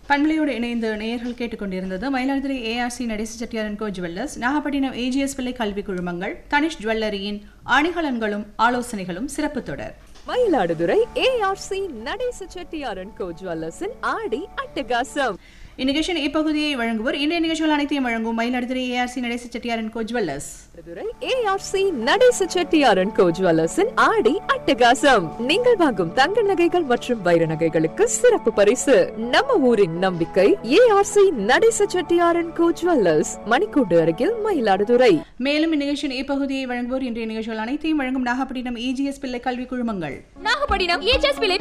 பண்பலையோடு இணைந்து நேயர்கள் கேட்டுக்கொண்டிருந்தது Mayiladuthurai ARC Natesa Chettiar co jewellers Nagapattinam AGS Pillai கல்வி குழுமங்கள் தனிஷ் ஜுவல்லரியின் அணிகலன்களும் ஆலோசனைகளும் சிறப்பு தொடர் மயிலாடுதுறை ஏஆர்சி நடேச செட்டியாரன் கோ ஜுவல்லர்ஸின் ஆடி அட்டகாசம் இந்நிகழ்ச்சியின் இப்பகுதியை வழங்குவோர் இன்றைய நிகழ்ச்சிகள் அனைத்தையும் வழங்கும் Mayiladuthurai ARC Natesa Chettiar co jewellers Mayiladuthurai ARC Natesa செட்டியாரன் கோ ஜுவல்லர்ஸின் ஆடி அட்டகாசம் நீங்கள் வாங்கும் தங்க நகைகள் மற்றும் வைர நகைகளுக்கு சிறப்பு பரிசு நம்ம ஊரின் நம்பிக்கை ஏஆர்சி நடேச செட்டியாரன் கோ ஜுவல்லர்ஸ் மணிக்கூடு அருகில் மயிலாடுதுறை மேலும் இந்நிகழ்ச்சியின் இப்பகுதியை வழங்குவோர் இன்றைய நிகழ்ச்சிகள் அனைத்தையும் வழங்கும் நாகப்பட்டினம் ஏஜிஎஸ் பிள்ளை கல்வி குழுமங்கள் நாகப்பட்டினம் ஏஜஸ் பிள்ளை